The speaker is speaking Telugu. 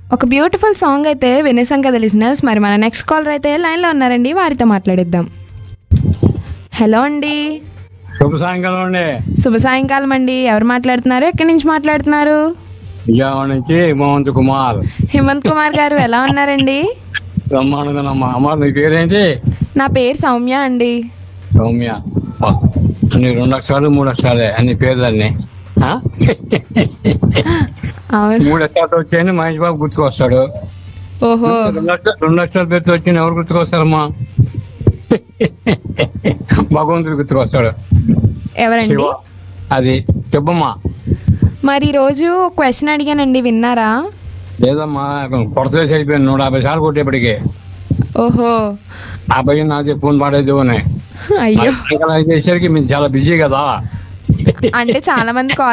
ఒక బ్యూటిఫుల్ సాంగ్ అయితే వినేసాం కదా లిసినర్స్ మరి మన నెక్స్ట్ కాలర్ అయితే లైన్లో ఉన్నారండి వారితో మాట్లాడిద్దాం హలో అండి శుభ సాయంకాలం అండి శుభ సాయంకాలం అండి ఎవరు మాట్లాడుతున్నారు ఎక్కడి నుంచి మాట్లాడుతున్నారు విజయవాడ నుంచి మోహంత్ కుమార్ హేమంత్ కుమార్ గారు ఎలా ఉన్నారండి బ్రహ్మాండంగా అమ్మ నీ పేరేంటి నా పేరు సౌమ్య అండి సౌమ్య ఆ, నీ రెండు అక్షరాలు మూడు అక్షరాలే అన్ని పేర్లన్నీ ఆ? అవును మూడు అక్షరాలు వచ్చాయని మహేష్ బాబు గుర్తుకొస్తాడు ఓహో రెండు అక్షరాలు రెండు అక్షరాలు పేరుతో వచ్చి ఎవరు గుర్తుకొస్తారమ్మా భగవంతుడు గుర్తుకొస్తాడు ఎవరండి శివ అది చెప్పమ్మా మరి ఈరోజు క్వశ్చన్ అడిగానండి విన్నారా లేదమ్మా కొడతలేసి అయిపోయాను నూట యాభై సార్లు కొట్టేప్పటికి ఓహో ఆ భయం నాదే ఫోన్ పాడేది అని అయ్యో చేసరికి మీరు చాలా బిజీ కదా అంటే చాలా మంది కాల్